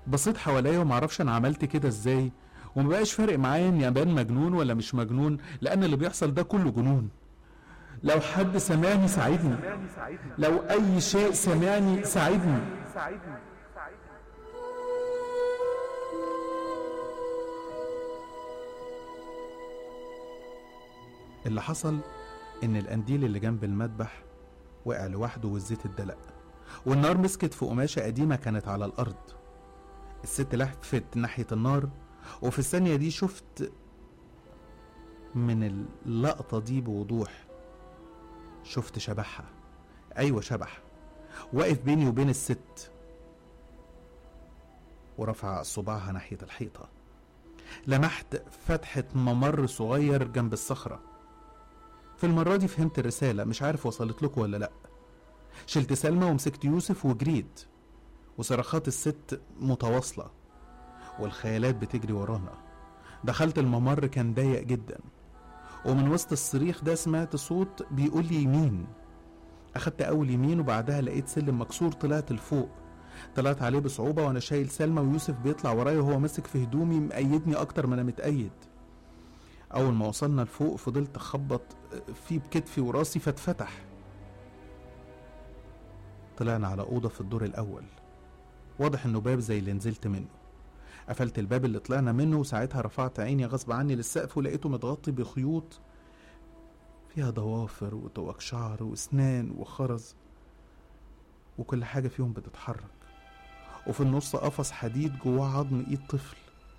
بصيت حواليا ومعرفش انا عملت كده ازاي ومبقاش فارق معايا اني ابان مجنون ولا مش مجنون لان اللي بيحصل ده كله جنون لو حد سمعني ساعدني لو اي شيء سمعني ساعدني اللي حصل ان القنديل اللي جنب المذبح وقع لوحده والزيت اتدلق والنار مسكت في قماشة قديمة كانت على الأرض الست لفت ناحية النار وفي الثانية دي شفت من اللقطة دي بوضوح شفت شبحها أيوة شبح واقف بيني وبين الست ورفع صباعها ناحية الحيطة لمحت فتحة ممر صغير جنب الصخرة في المرة دي فهمت الرسالة مش عارف وصلت لكم ولا لأ شلت سلمى ومسكت يوسف وجريت وصرخات الست متواصلة والخيالات بتجري ورانا دخلت الممر كان ضيق جدا ومن وسط الصريخ ده سمعت صوت بيقول لي يمين أخدت أول يمين وبعدها لقيت سلم مكسور طلعت لفوق طلعت عليه بصعوبة وأنا شايل سلمى ويوسف بيطلع ورايا وهو ماسك في هدومي مأيدني أكتر ما أنا متأيد أول ما وصلنا لفوق فضلت أخبط فيه بكتفي وراسي فاتفتح طلعنا على أوضة في الدور الأول واضح إنه باب زي اللي نزلت منه قفلت الباب اللي طلعنا منه وساعتها رفعت عيني غصب عني للسقف ولقيته متغطي بخيوط فيها ضوافر وتوك شعر واسنان وخرز وكل حاجة فيهم بتتحرك وفي النص قفص حديد جواه عظم ايد طفل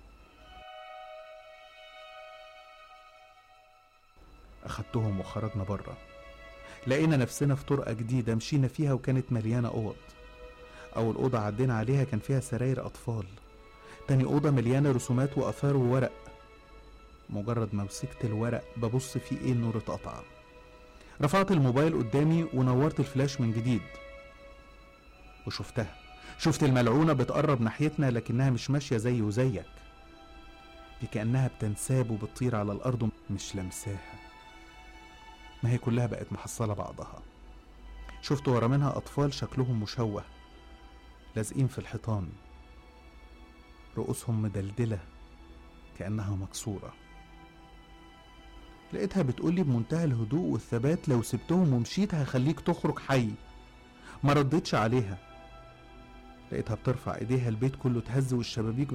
اخدتهم وخرجنا بره لقينا نفسنا في طرقة جديدة مشينا فيها وكانت مليانة أوض أول أوضة عدينا عليها كان فيها سراير أطفال تاني أوضة مليانة رسومات وآثار وورق مجرد ما مسكت الورق ببص فيه ايه النور اتقطع رفعت الموبايل قدامي ونورت الفلاش من جديد وشفتها شفت الملعونة بتقرب ناحيتنا لكنها مش ماشية زي وزيك دي كأنها بتنساب وبتطير على الأرض مش لمساها ما هي كلها بقت محصلة بعضها شفت ورا منها أطفال شكلهم مشوه لازقين في الحيطان رؤوسهم مدلدلة كأنها مكسورة لقيتها بتقولي بمنتهى الهدوء والثبات لو سبتهم ومشيت هخليك تخرج حي ما ردتش عليها لقيتها بترفع ايديها البيت كله اتهز والشبابيك